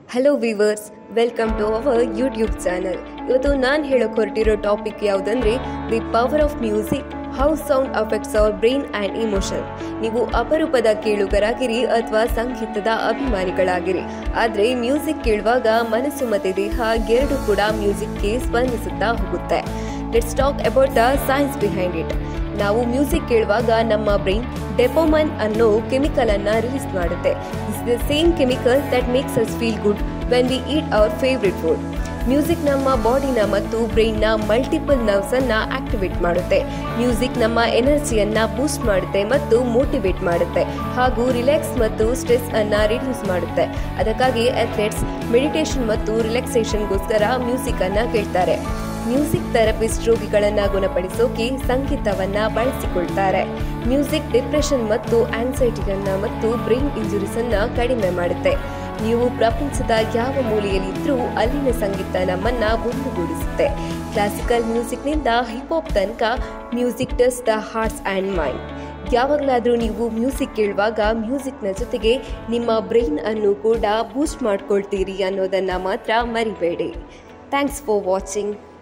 hello viewers welcome to our YouTube channel ಇವತ್ತು ನಾನು ಹೇಳೋಕೆ ಹೊರಟಿರೋ ಟಾಪಿಕ್ ಯಾವುದಂದ್ರೆ the power of music how sound affects our brain and emotion ನೀವು ಅಪರೂಪದ ಕೇಳುಗರಾಗಿರಿ ಅಥವಾ ಸಂಗೀತದ ಅಭಿಮಾನಿಗಳಾಗಿರಿ ಆದರೆ ಮ್ಯೂಸಿಕ್ ಕೇಳುವಾಗ ಮನಸ್ಸು ಮತ್ತು ದೇಹ ಎರಡು ಕೂಡ ಮ್ಯೂಸಿಕ್ಗೆ ಸ್ಪಂದಿಸುತ್ತಾ ಹೋಗುತ್ತೆ let's talk about the science behind it ನಾವು ಮ್ಯೂಸಿಕ್ ಕೇಳುವಾಗ ನಮ್ಮ ಬ್ರೈನ್ ಡೆಪೋಮನ್ ಅನ್ನೋ ಕೆಮಿಕಲ್ ಅನ್ನ ರಿಲೀಸ್ ಮಾಡುತ್ತೆ is the same chemical that makes us feel good when we eat our favourite food music ನಮ್ಮ ಬಾಡಿನ ಮತ್ತು ಬ್ರೈನ್ನ ಮಲ್ಟಿಪಲ್ ನರ್ವ್ಸ್ ಅನ್ನ ಆಕ್ಟಿವೇಟ್ ಮಾಡುತ್ತೆ ಮ್ಯೂಸಿಕ್ ನಮ್ಮ ಎನರ್ಜಿಯನ್ನ ಬೂಸ್ಟ್ ಮಾಡುತ್ತೆ ಮತ್ತು ಮೋಟಿವೇಟ್ ಮಾಡುತ್ತೆ ಹಾಗೂ ರಿಲ್ಯಾಕ್ಸ್ ಮತ್ತು ಸ್ಟ್ರೆಸ್ ಅನ್ನ ರಿಡ್ಯೂಸ್ ಮಾಡುತ್ತೆ ಅದಕ್ಕಾಗಿ ಅಥ್ಲೆಟ್ಸ್ ಮೆಡಿಟೇಷನ್ ಮತ್ತು ರಿಲ್ಯಾಕ್ಸೇಷನ್ಗೋಸ್ಕರ ಮ್ಯೂಸಿಕ್ ಅನ್ನ ಕೇಳ್ತಾರೆ ಮ್ಯೂಸಿಕ್ ಥೆರಪಿಸ್ಟ್ ರೋಗಿಗಳನ್ನ ಗುಣಪಡಿಸೋಕೆ ಸಂಗೀತವನ್ನ ಬಳಸಿಕೊಳ್ತಾರೆ ಮ್ಯೂಸಿಕ್ ಡಿಪ್ರೆಷನ್ ಮತ್ತು ಆಂಗ್ಸೈಟಿಯನ್ನ ಮತ್ತು ಬ್ರೈನ್ ಇಂಜುರೀಸ್ ಅನ್ನ ಕಡಿಮೆ ಮಾಡುತ್ತೆ ನೀವು ಪ್ರಪಂಚದ ಯಾವ ಮೂಲೆಯಲ್ಲಿದ್ದರೂ ಅಲ್ಲಿನ ಸಂಗೀತ ನಮ್ಮನ್ನ ಒಂದುಗೂಡಿಸುತ್ತೆ ಕ್ಲಾಸಿಕಲ್ ಮ್ಯೂಸಿಕ್ನಿಂದ ಹಿಪ್ ಹಾಪ್ ತನಕ music touches the hearts and mind ಯಾವಾಗಲಾದರೂ ನೀವು ಮ್ಯೂಸಿಕ್ ಕೇಳುವಾಗ ಮ್ಯೂಸಿಕ್ನ ಜೊತೆಗೆ ನಿಮ್ಮ ಬ್ರೈನ್ ಅನ್ನು ಕೂಡ ಬೂಸ್ಟ್ ಮಾಡ್ಕೊಳ್ತೀರಿ ಅನ್ನೋದನ್ನು ಮಾತ್ರ ಮರಿಬೇಡಿ ಥ್ಯಾಂಕ್ಸ್ ಫಾರ್ ವಾಚಿಂಗ್